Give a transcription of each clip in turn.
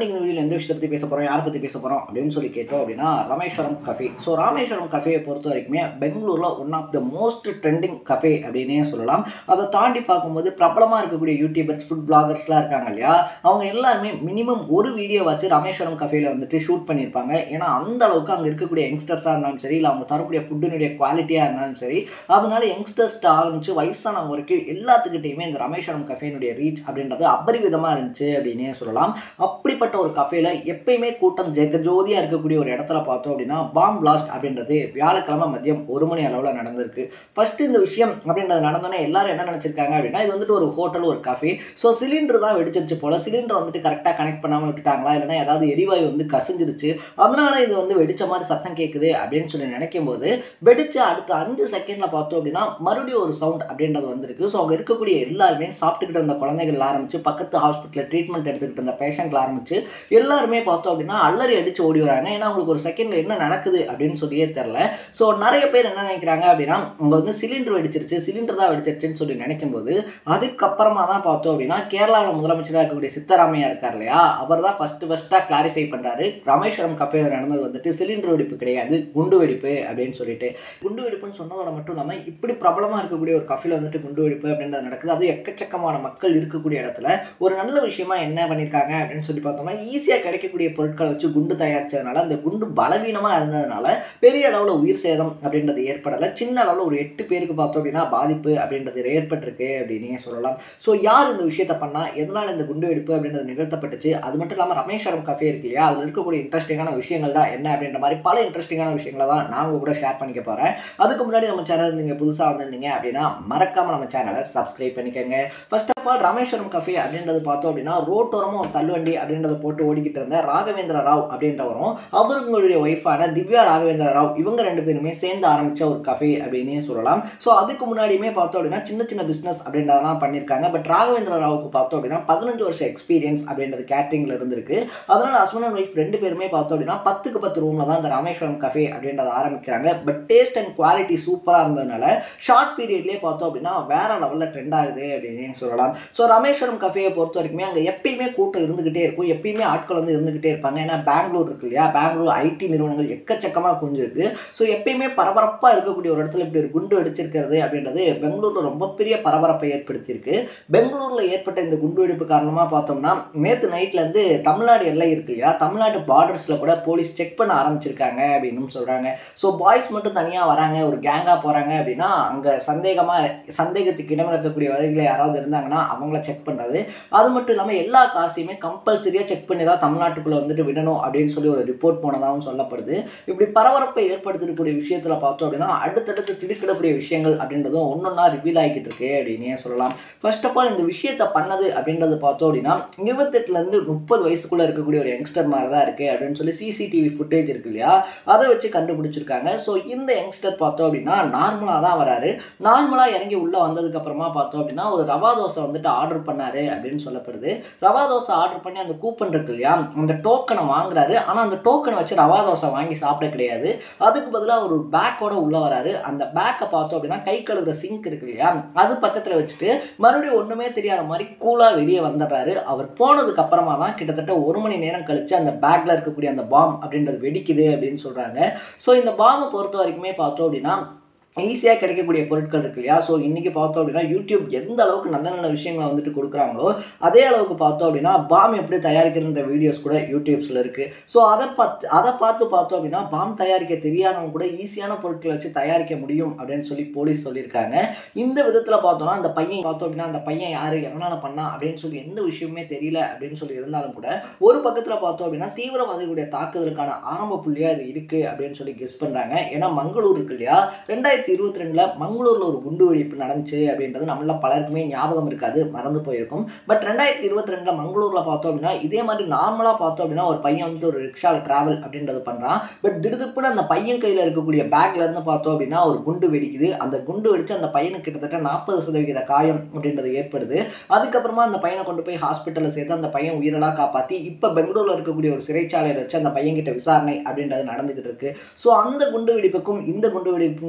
இன்னைக்கு இந்த வீடியோவில் எந்த விஷயத்தை பற்றி பேச போகிறோம் யாரை பற்றி பேச போகிறோம் அப்படின்னு சொல்லி கேட்டோம் அப்படின்னா ராமேஸ்வரம் கஃபே ஸோ ராமேஸ்வரம் கஃபேயை பொறுத்த வரைக்குமே பெங்களூரில் one of the most trending cafe அப்படின்னே சொல்லலாம் அதை தாண்டி பார்க்கும்போது பிரபலமாக இருக்கக்கூடிய யூடியூபர்ஸ் ஃபுட் பிளாகர்ஸ்லாம் இருக்காங்க இல்லையா அவங்க எல்லாருமே மினிமம் ஒரு வீடியோ வச்சு ராமேஸ்வரம் கஃபேல வந்துட்டு ஷூட் பண்ணியிருப்பாங்க ஏன்னா அந்த அளவுக்கு அங்கே இருக்கக்கூடிய யங்ஸ்டர்ஸாக இருந்தாலும் சரி இல்லை அவங்க தரக்கூடிய ஃபுட்டினுடைய குவாலிட்டியாக இருந்தாலும் சரி அதனால யங்ஸ்டர்ஸ்ட்டு ஆரம்பிச்சு வயசானவங்க வரைக்கும் எல்லாத்துக்கிட்டையுமே இந்த ராமேஸ்வரம் கஃபேனுடைய ரீச் அப்படின்றது அபரிவிதமாக இருந்துச்சு அப்படின்னே சொல்லலாம் அப்படிப்பட்ட ஒரு கஃபேல எப்பயுமே கூட்டம் ஜெகஜோதியாக இருக்கக்கூடிய ஒரு இடத்துல பார்த்தோம் அப்படின்னா பாம் பிளாஸ்ட் அப்படின்றது வியாழக்கிழமை மதியம் ஒரு மணி அளவில் நடந்திருக்கு ஃபர்ஸ்ட் இந்த விஷயம் அப்படின்றது நடந்தோன்னே எல்லாரும் என்ன நினச்சிருக்காங்க அப்படின்னா இது வந்துட்டு ஒரு ஹோட்டல் ஒரு கஃபே ஸோ சிலிண்டர் தான் வெடிச்சிருச்சு போல சிலிண்டர் வந்துட்டு கரெக்டாக கனெக்ட் பண்ணாமல் விட்டுட்டாங்களா இல்லைன்னா ஏதாவது எரிவாயு வந்து கசிஞ்சிருச்சு அதனால இது வந்து வெடிச்ச மாதிரி சத்தம் கேட்குது அப்படின்னு சொல்லி நினைக்கும் போது வெடிச்ச அடுத்த அஞ்சு செகண்ட்ல பார்த்தோம் அப்படின்னா மறுபடியும் ஒரு சவுண்ட் அப்படின்றது வந்திருக்கு ஸோ அங்கே இருக்கக்கூடிய எல்லாருமே சாப்பிட்டுக்கிட்டு இருந்த குழந்தைகள் ஆரம்பிச்சு பக்கத்து ஹாஸ்பிட்டலில் ட்ரீட்மெண்ட் எடுத்துக்கிட்டு இருந்த பேஷண்ட்ல ஆரம்பிச்சு எல்லாருமே பார்த்தோம் அப்படின்னா அல்லறி அடிச்சு ஓடி வராங்க ஏன்னா அவங்களுக்கு ஒரு செகண்ட்ல என்ன நடக்குது அப்படின்னு சொல்லியே தெரில ஸோ நிறைய பேர் என்ன நினைக்கிறாங்க அப்படின்னா அவங்க வந்து சிலிண்டர் வெடிச்சிருச்சு சிலிண்டர் தான் வெடிச்சிருச்சுன்னு சொல்லி நினைக்கும் போது அதுக்கப்புறமா தான் பார்த்தோம் அப்படின்னா கேரளாவில் முதலமைச்சராக இருக்கக்கூடிய சித்தராமையா இருக்கார் இல்லையா அவர் தான் ஃபர்ஸ்ட் ஃபர்ஸ்ட்டாக கிளாரிஃபை பண்ணுறாரு ராமேஸ்வரம் கஃபே நடந்தது வந்துட்டு சிலிண்டர் வெடிப்பு கிடையாது குண்டு வெடிப்பு அப்படின்னு சொல்லிட்டு குண்டு வெடிப்புன்னு சொன்னதோட மட்டும் இல்லாமல் இப்படி பிரபலமாக இருக்கக்கூடிய ஒரு கஃபில் வந்துட்டு குண்டு வெடிப்பு அப்படின்றது நடக்குது அதுவும் எக்கச்சக்கமான மக்கள் இருக்கக்கூடிய இடத்துல ஒரு நல்ல விஷயமா என்ன பண்ணியிருக்காங்க அப்படின்னு சொல்லி பார்த்தோம்னா ஈஸியாக கிடைக்கக்கூடிய பொருட்களை வச்சு குண்டு தயாரிச்சதுனால அந்த குண்டு பலவீனமாக இருந்ததுனால பெரிய அளவில் உயிர் சேதம் அப்படின்றது ஏற்படலை சின்ன அளவில் ஒரு எட்டு பேருக்கு பார்த்தோம் அப்படின்னா பாதிப்பு அப்படின்றது ஏற்பட்டிருக்கு அப்படின்னே சொல்லலாம் ஸோ யார் இந்த விஷயத்தை பண்ணா எதனால் இந்த குண்டு வெடிப்பு அப்படின்றது நிகழ்த்தப்பட்டுச்சு அது மட்டும் இல்லாமல் ரமேஸ்வரம் கஃபே இருக்கு இல்லையா அதில் இருக்கக்கூடிய இன்ட்ரெஸ்டிங்கான விஷயங்கள் தான் என்ன அப்படின்ற மாதிரி பல இன்ட்ரெஸ்டிங்கான விஷயங்களை தான் நான் உங்க கூட ஷேர் பண்ணிக்க போகிறேன் அதுக்கு முன்னாடி நம்ம சேனல் நீங்கள் புதுசாக வந்திருந்தீங்க அப்படின்னா மறக்காம நம்ம சேனலை சப்ஸ்கிரைப் பண்ணிக்கோங்க first of all Rameswaram cafe அப்படின்றது பார்த்தோம் அப்படின்னா ரோட்டோரமாக ஒரு தள்ளுவண்டி அப்படின்றத போட்டு ஓடிக்கிட்டு இருந்த ராகவேந்திர ராவ் அப்படின்றவரும் அவர்களுடைய ஒய்ஃபான திவ்யா ராகவேந்திர ராவ் இவங்க ரெண்டு பேருமே சேர்ந்து ஆரம்பிச்ச ஒரு கஃபே அப்படின்னே சொல்லலாம் ஸோ அதுக்கு முன்னாடியுமே பார்த்தோம் அப்படின்னா சின்ன சின்ன பிஸ்னஸ் அப்படின்றதெல்லாம் பண்ணியிருக்காங்க பட் ராகவேந்திர ராவுக்கு பார்த்தோம் அப்படின்னா பதினஞ்சு வருஷம் எக்ஸ்பீரியன்ஸ் அப்படின்றது கேட்டரிங்ல இருந்திருக்கு அதனால ஹஸ்பண்ட் அண்ட் ஒய்ஃப் ரெண்டு பேருமே பார்த்தோம் அப்படின்னா பத்துக்கு பத்து ரூம்ல தான் இந்த ராமேஸ்வரம் கஃபே அப்படின்றத ஆரம்பிக்கிறாங்க பட் டேஸ்ட் அண்ட் குவாலிட்டி சூப்பராக இருந்ததுனால ஷார்ட் பீரியட்லேயே பார்த்தோம் அப்படின்னா வேற லெவலில் ட்ரெண்ட் ஆகுது அப்படின்னு சொல்லலாம் ஸோ ராமேஸ்வரம் கஃபேயை பொறுத்த வரைக்குமே அங்கே எப்பயுமே கூட்டம் இருந்துகிட்டே இருக்கும் எப்பயுமே ஆட்கள் வந்து இருந்துகிட்டே இருப்பாங்க ஏன்னா பெங்களூர் இருக்கு இல்லையா பெங்களூர் ஐடி நிறுவனங்கள் எக்கச்சக்கமாக குஞ்சிருக்கு ஸோ எப்பயுமே பரபரப்பாக இருக்கக்கூடிய ஒரு இடத்துல இப்படி ஒரு குண்டு வெடிச்சிருக்கிறது அப்படின்றது பெங்களூரில் ரொம்ப பெரிய பரபரப்பை ஏற்படுத்தியிருக்கு பெங்களூரில் ஏற்பட்ட இந்த குண்டு வெடிப்பு காரணமாக பார்த்தோம்னா நேற்று நைட்லேருந்து தமிழ்நாடு எல்லை இருக்கு இல்லையா தமிழ்நாடு பார்டர்ஸில் கூட போலீஸ் செக் பண்ண ஆரம்பிச்சிருக்காங்க அப்படின்னு சொல்கிறாங்க ஸோ பாய்ஸ் மட்டும் தனியாக வராங்க ஒரு கேங்காக போகிறாங்க அப்படின்னா அங்கே சந்தேகமாக சந்தேகத்துக்கு இடம் இருக்கக்கூடிய வகையில் யாராவது இருந்தாங்கன்னா அவங்கள செக் பண்ணுறது அது மட்டும் இல்லாமல் எல்லா காசையுமே கம்பல்சரியாக செக் பண்ணி தான் தமிழ்நாட்டுக்குள்ளே வந்துட்டு விடணும் அப்படின்னு சொல்லி ஒரு ரிப்போர்ட் போனதாகவும் சொல்லப்படுது இப்படி பரபரப்பை ஏற்படுத்தக்கூடிய விஷயத்தில் பார்த்தோம் அப்படின்னா அடுத்தடுத்து திடுக்கிடக்கூடிய விஷயங்கள் அப்படின்றதும் ஒன்றொன்னா ரிவீல் ஆகிக்கிட்டு இருக்கு அப்படின்னே சொல்லலாம் ஃபர்ஸ்ட் ஆஃப் ஆல் இந்த விஷயத்தை பண்ணது அப்படின்றது பார்த்தோம் அப்படின்னா இருபத்தெட்டுலேருந்து முப்பது வயசுக்குள்ளே இருக்கக்கூடிய ஒரு யங்ஸ்டர் மாதிரி தான் இருக்குது அப்படின்னு சொல்லி சிசிடிவி ஃபுட்டேஜ் இருக்கு இல்லையா அதை வச்சு கண்டுபிடிச்சிருக்காங்க ஸோ இந்த யங்ஸ்டர் பார்த்தோம் அப்படின்னா நார்மலாக தான் வராரு நார்மலாக இறங்கி உள்ளே வந்ததுக்கப்புறமா பார்த்தோம் அப்படின்னா ஒரு ரவா தோசை வந்துட்டு ஆர்டர் பண்ணாரு அப்படின்னு சொல்லப்படுது ரவா தோசை ஆர்டர் பண்ணி அந்த கூப்பன் இருக்கு இல்லையா அந்த டோக்கனை வாங்குறாரு ஆனால் அந்த டோக்கனை வச்சு ரவா தோசை வாங்கி சாப்பிட கிடையாது அதுக்கு பதிலாக ஒரு பேக்கோட உள்ளே வராரு அந்த பேக்கை பார்த்தோம் அப்படின்னா கை கழுவுற சிங்க் இருக்கு இல்லையா அது பக்கத்தில் வச்சுட்டு மறுபடியும் ஒன்றுமே தெரியாத மாதிரி கூலாக வெளியே வந்துடுறாரு அவர் போனதுக்கு அப்புறமா தான் கிட்டத்தட்ட ஒரு மணி நேரம் கழிச்சு அந்த பேக்கில் இருக்கக்கூடிய அந்த பாம் அப்படின்றது வெடிக்குது அப்படின்னு சொல்கிறாங்க ஸோ இந்த பாம்பை பொறுத்த வரைக்குமே பார்த்தோம் அப்படின்னா ஈஸியாக கிடைக்கக்கூடிய பொருட்கள் இருக்கு இல்லையா ஸோ இன்றைக்கி பார்த்தோம் அப்படின்னா யூடியூப் எந்த அளவுக்கு நல்ல நல்ல விஷயங்களை வந்துட்டு கொடுக்குறாங்களோ அதே அளவுக்கு பார்த்தோம் அப்படின்னா பாம் எப்படி தயாரிக்கிறன்ற வீடியோஸ் கூட யூடியூப்ஸில் இருக்குது ஸோ அதை பார்த்து அதை பார்த்து பார்த்தோம் அப்படின்னா பாம் தயாரிக்க தெரியாதவங்க கூட ஈஸியான பொருட்களை வச்சு தயாரிக்க முடியும் அப்படின்னு சொல்லி போலீஸ் சொல்லியிருக்காங்க இந்த விதத்தில் பார்த்தோம்னா அந்த பையன் பார்த்தோம் அப்படின்னா அந்த பையன் யார் எதனால் பண்ணா அப்படின்னு சொல்லி எந்த விஷயமே தெரியல அப்படின்னு சொல்லி இருந்தாலும் கூட ஒரு பக்கத்தில் பார்த்தோம் அப்படின்னா தீவிரவாதிகளுடைய தாக்குதலுக்கான ஆரம்ப புள்ளியாக இது இருக்குது அப்படின்னு சொல்லி கெஸ் பண்ணுறாங்க ஏன்னா மங்களூர் இருக்கு இல்லையா ரெண்டாயிரத்தி இருபத்தி ரெண்டில் மங்களூரில் ஒரு குண்டு வெடிப்பு நடந்துச்சு அப்படின்றது நம்மள பலருக்குமே ஞாபகம் இருக்காது மறந்து போயிருக்கும் பட் ரெண்டாயிரத்தி இருபத்தி ரெண்டில் மங்களூரில் பார்த்தோம் அப்படின்னா இதே மாதிரி நார்மலாக பார்த்தோம் அப்படின்னா ஒரு பையன் வந்துட்டு ஒரு ரிக்ஷாவில் ட்ராவல் அப்படின்றது பண்ணுறான் பட் திடுதுப்புன்னு அந்த பையன் கையில் இருக்கக்கூடிய பேக்ல இருந்து பார்த்தோம் அப்படின்னா ஒரு குண்டு வெடிக்குது அந்த குண்டு வெடிச்சு அந்த பையனுக்கு கிட்டத்தட்ட நாற்பது சதவிகித காயம் அப்படின்றது ஏற்படுது அதுக்கப்புறமா அந்த பையனை கொண்டு போய் ஹாஸ்பிட்டலில் சேர்த்து அந்த பையன் உயிரெல்லாம் காப்பாற்றி இப்போ பெங்களூரில் இருக்கக்கூடிய ஒரு சிறைச்சாலையில் வச்சு அந்த பையன் கிட்ட விசாரணை அப்படின்றது நடந்துகிட்டு இருக்கு ஸோ அந்த குண்டு வெடிப்புக்கும் இந்த குண்டு வெடிப்புமே பார்த்தோம்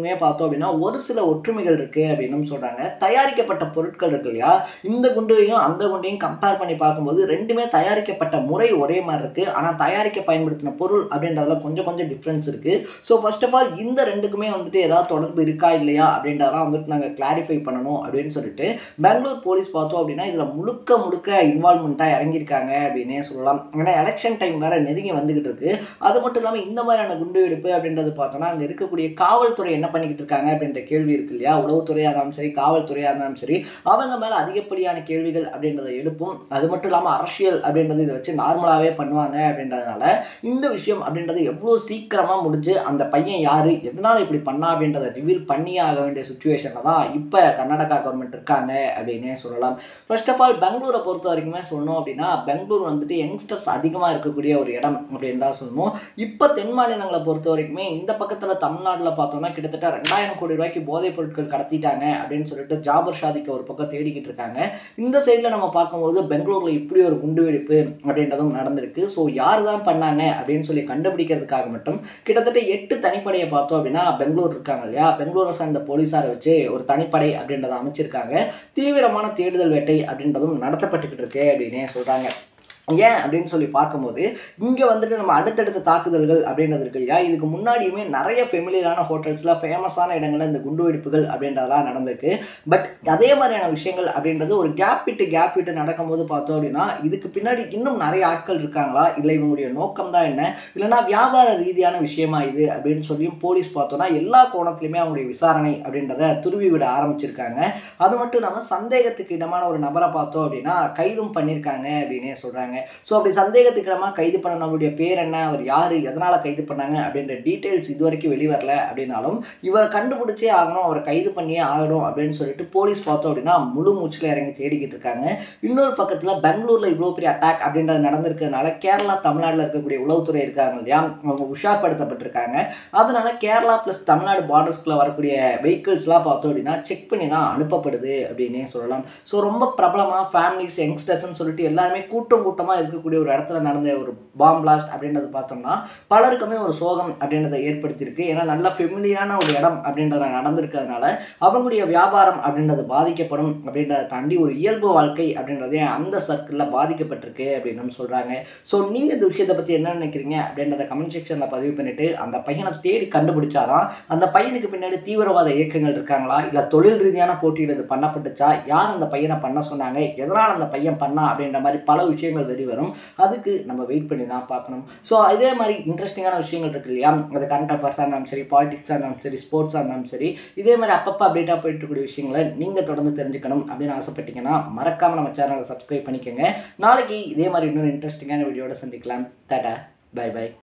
பார்த்தோம் அப்படின்னா ஒரு சில ஒற்றுமைகள் இருக்குது அப்படின்னு சொல்கிறாங்க தயாரிக்கப்பட்ட பொருட்கள் இருக்கு இல்லையா இந்த குண்டையும் அந்த குண்டையும் கம்பேர் பண்ணி பார்க்கும்போது ரெண்டுமே தயாரிக்கப்பட்ட முறை ஒரே மாதிரி இருக்குது ஆனால் தயாரிக்க பயன்படுத்தின பொருள் அப்படின்றதுல கொஞ்சம் கொஞ்சம் டிஃப்ரென்ஸ் இருக்குது ஸோ ஃபர்ஸ்ட் ஆஃப் ஆல் இந்த ரெண்டுக்குமே வந்துட்டு ஏதாவது தொடர்பு இருக்கா இல்லையா அப்படின்றதெல்லாம் வந்துட்டு நாங்கள் கிளாரிஃபை பண்ணணும் அப்படின்னு சொல்லிட்டு பெங்களூர் போலீஸ் பார்த்தோம் அப்படின்னா இதில் முழுக்க முழுக்க இன்வால்மெண்ட்டாக இறங்கியிருக்காங்க அப்படின்னே சொல்லலாம் ஏன்னா எலெக்ஷன் டைம் வேற நெருங்கி வந்துகிட்டு இருக்கு அது மட்டும் இல்லாமல் இந்த மாதிரியான குண்டு வெடிப்பு அப்படின்றது பார்த்தோம்னா அங்கே இருக்கக்கூடிய காவல்துறை என்ன பண்ணிக்கிட்டு இருக்காங்க அப்படின்ற கேள்வி இருக்கு இல்லையா உளவுத்துறையாக இருந்தாலும் சரி காவல்துறையாக இருந்தாலும் சரி அவங்க மேலே அதிகப்படியான கேள்விகள் அப்படின்றத எழுப்பும் அது மட்டும் இல்லாமல் அரசியல் அப்படின்றது இதை வச்சு நார்மலாகவே பண்ணுவாங்க அப்படின்றதுனால இந்த விஷயம் அப்படின்றது எவ்வளோ சீக்கிரமாக முடிஞ்சு அந்த பையன் யார் எதனால் இப்படி பண்ணா அப்படின்றத ரிவீல் பண்ணியே ஆக வேண்டிய சுச்சுவேஷனில் தான் இப்போ கர்நாடகா கவர்மெண்ட் இருக்காங்க அப்படின்னே சொல்லலாம் ஃபர்ஸ்ட் ஆஃப் ஆல் பெங்களூரை பொறுத்த வரைக்குமே சொல்லணும் அப்படின்னா பெங்களூர் வந்துட்டு யங்ஸ்டர்ஸ் அதிகமாக இருக்கக்கூடிய ஒரு இடம் அப்படின்னு தான் சொல்லணும் இப்போ தென் மாநிலங்களை பொறுத்த வரைக்குமே இந்த பக்கத்தில் தமிழ்நாட்டில் பார்த்தோம்னா கிட்டத்தட்ட ரெண்டாயிரம் கோடி ரூபாய்க்கு போதைப் பொருட்கள் கடத்திட்டாங்க அப்படின்னு சொல்லிட்டு ஜாபர் ஷாதிக்கு ஒரு பக்கம் தேடிக்கிட்டு இருக்காங்க இந்த சைடில் நம்ம பார்க்கும்போது பெங்களூரில் இப்படி ஒரு குண்டு வெடிப்பு அப்படின்றதும் நடந்திருக்கு ஸோ யார் தான் பண்ணாங்க அப்படின்னு சொல்லி கண்டுபிடிக்கிறதுக்காக மட்டும் கிட்டத்தட்ட எட்டு தனிப்படையை பார்த்தோம் அப்படின்னா பெங்களூர் இருக்காங்க இல்லையா பெங்களூரை சார்ந்த போலீஸாரை வச்சு ஒரு தனிப்படை அப்படின்றத அமைச்சிருக்காங்க தீவிரமான தேடுதல் வேட்டை அப்படின்றதும் நடத்தப்பட்டுக்கிட்டு இருக்கு அப்படின்னே சொல்கிறாங்க ஏன் அப்படின்னு சொல்லி பார்க்கும்போது இங்கே வந்துட்டு நம்ம அடுத்தடுத்த தாக்குதல்கள் அப்படின்றது இருக்கு இல்லையா இதுக்கு முன்னாடியுமே நிறைய ஃபெமிலியரான ஹோட்டல்ஸில் ஃபேமஸான இடங்களில் இந்த குண்டு வெடிப்புகள் அப்படின்றதெல்லாம் நடந்திருக்கு பட் அதே மாதிரியான விஷயங்கள் அப்படின்றது ஒரு கேப் விட்டு கேப் விட்டு நடக்கும்போது பார்த்தோம் அப்படின்னா இதுக்கு பின்னாடி இன்னும் நிறைய ஆட்கள் இருக்காங்களா இல்லை இவங்களுடைய நோக்கம் தான் என்ன இல்லைன்னா வியாபார ரீதியான விஷயமா இது அப்படின்னு சொல்லியும் போலீஸ் பார்த்தோன்னா எல்லா கோணத்துலையுமே அவங்களுடைய விசாரணை அப்படின்றத துருவி விட ஆரம்பிச்சிருக்காங்க அது மட்டும் இல்லாமல் சந்தேகத்துக்கு இடமான ஒரு நபரை பார்த்தோம் அப்படின்னா கைதும் பண்ணியிருக்காங்க அப்படின்னே சொல்கிறாங்க ஸோ அப்படி சந்தேகத்துக்கிடமாக கைது பண்ண நம்மளுடைய பேர் என்ன அவர் யார் எதனால் கைது பண்ணாங்க அப்படின்ற டீட்டெயில்ஸ் இது வரைக்கும் வெளிவரல அப்படின்னாலும் இவரை கண்டுபிடிச்சே ஆகணும் அவரை கைது பண்ணியே ஆகணும் அப்படின்னு சொல்லிட்டு போலீஸ் பார்த்தோம் அப்படின்னா முழு மூச்சில் இறங்கி தேடிக்கிட்டு இருக்காங்க இன்னொரு பக்கத்தில் பெங்களூரில் இவ்வளோ பெரிய அட்டாக் அப்படின்றது நடந்திருக்கிறதுனால கேரளா தமிழ்நாட்டில் இருக்கக்கூடிய உளவுத்துறை இருக்காங்க இல்லையா அவங்க உஷார்படுத்தப்பட்டிருக்காங்க அதனால கேரளா ப்ளஸ் தமிழ்நாடு பார்டர்ஸ்குள்ளே வரக்கூடிய வெஹிக்கிள்ஸ்லாம் பார்த்தோம் அப்படின்னா செக் பண்ணி தான் அனுப்பப்படுது அப்படின்னே சொல்லலாம் ஸோ ரொம்ப பிரபலமாக ஃபேமிலிஸ் யங்ஸ்டர்ஸ்னு சொல்லிட்டு எல்லாருமே கூட்டம் கூட்டமாக இருக்கக்கூடிய ஒரு இடத்துல நடந்த ஒரு பாம் பிளாஸ்ட் அப்படின்றது பார்த்தோம்னா பலருக்குமே ஒரு சோகம் அப்படின்றத ஏற்படுத்தியிருக்கு ஏன்னா நல்ல ஃபெமிலியான ஒரு இடம் அப்படின்றத நடந்திருக்கிறதுனால அவங்களுடைய வியாபாரம் அப்படின்றது பாதிக்கப்படும் அப்படின்றத தாண்டி ஒரு இயல்பு வாழ்க்கை அப்படின்றதே அந்த சர்க்கிளில் பாதிக்கப்பட்டிருக்கு அப்படின்னு சொல்கிறாங்க ஸோ நீங்கள் இந்த விஷயத்தை பற்றி என்ன நினைக்கிறீங்க அப்படின்றத கமெண்ட் செக்ஷனில் பதிவு பண்ணிவிட்டு அந்த பையனை தேடி கண்டுபிடிச்சாதான் அந்த பையனுக்கு பின்னாடி தீவிரவாத இயக்கங்கள் இருக்காங்களா இல்லை தொழில் ரீதியான போட்டியில் இது பண்ணப்பட்டுச்சா யார் அந்த பையனை பண்ண சொன்னாங்க எதனால் அந்த பையன் பண்ணா அப்படின்ற மாதிரி பல விஷயங்கள் வெளிவரும் அதுக்கு நம்ம வெயிட் பண்ணி தான் பார்க்கணும் ஸோ இதே மாதிரி இன்ட்ரெஸ்டிங்கான விஷயங்கள் இருக்கு இல்லையா அது கரண்ட் அஃபேர்ஸாக இருந்தாலும் சரி பாலிடிக்ஸாக இருந்தாலும் சரி ஸ்போர்ட்ஸாக இருந்தாலும் சரி இதே மாதிரி அப்பப்போ அப்டேட்டாக போயிட்டு இருக்கக்கூடிய விஷயங்களை நீங்கள் தொடர்ந்து தெரிஞ்சுக்கணும் அப்படின்னு ஆசைப்பட்டீங்கன்னா மறக்காமல் நம்ம சேனலை சப்ஸ்கிரைப் பண்ணிக்கோங்க நாளைக்கு இதே மாதிரி இன்னொரு இன்ட்ரெஸ்டிங்கான வீடியோட சந்திக்கலாம் டாடா பை பை